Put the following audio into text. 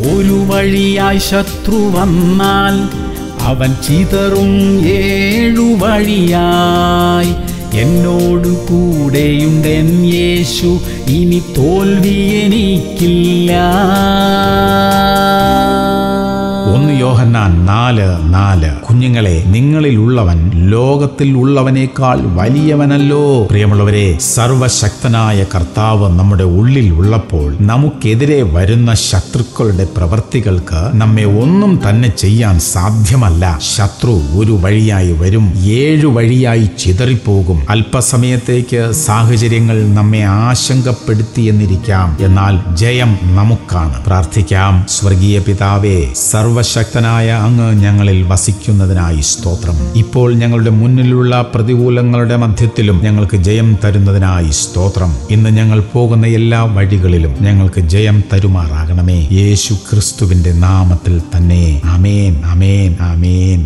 ഒരു വഴിയായി ശത്രു വന്നാൽ അവൻ ചിതറും ഏഴു വഴിയായി എന്നോടു കൂടെയുണ്ടെൻ യേശു ഇനി തോൽവി എനിക്കില്ല ഒന്ന് യോഹന്നാൻ നാല് നാല് കുഞ്ഞുങ്ങളെ നിങ്ങളിൽ ഉള്ളവൻ ലോകത്തിൽ ഉള്ളവനേക്കാൾ വലിയവനല്ലോ പ്രിയമുള്ളവരെ സർവശക്തനായ കർത്താവ് നമ്മുടെ ഉള്ളിൽ ഉള്ളപ്പോൾ നമുക്കെതിരെ വരുന്ന ശത്രുക്കളുടെ പ്രവർത്തികൾക്ക് നമ്മെ ഒന്നും തന്നെ ചെയ്യാൻ സാധ്യമല്ല ശത്രു ഒരു വഴിയായി വരും ഏഴു വഴിയായി ചിതറിപ്പോകും അല്പസമയത്തേക്ക് സാഹചര്യങ്ങൾ നമ്മെ ആശങ്കപ്പെടുത്തി എന്നിരിക്കാം എന്നാൽ ജയം നമുക്കാണ് പ്രാർത്ഥിക്കാം സ്വർഗീയ പിതാവേ സർവശക്തനായ അങ്ങ് ഞങ്ങളിൽ വസിക്കുന്നതിനായി സ്തോത്രം ഇപ്പോൾ ഞങ്ങളുടെ മുന്നിലുള്ള പ്രതികൂലങ്ങളുടെ മധ്യത്തിലും ഞങ്ങൾക്ക് ജയം തരുന്നതിനായി സ്തോത്രം ഇന്ന് ഞങ്ങൾ പോകുന്ന എല്ലാ വഴികളിലും ഞങ്ങൾക്ക് ജയം തരുമാറാകണമേ യേശു ക്രിസ്തുവിന്റെ നാമത്തിൽ തന്നെ അമേൻ അമേൻ അമേൻ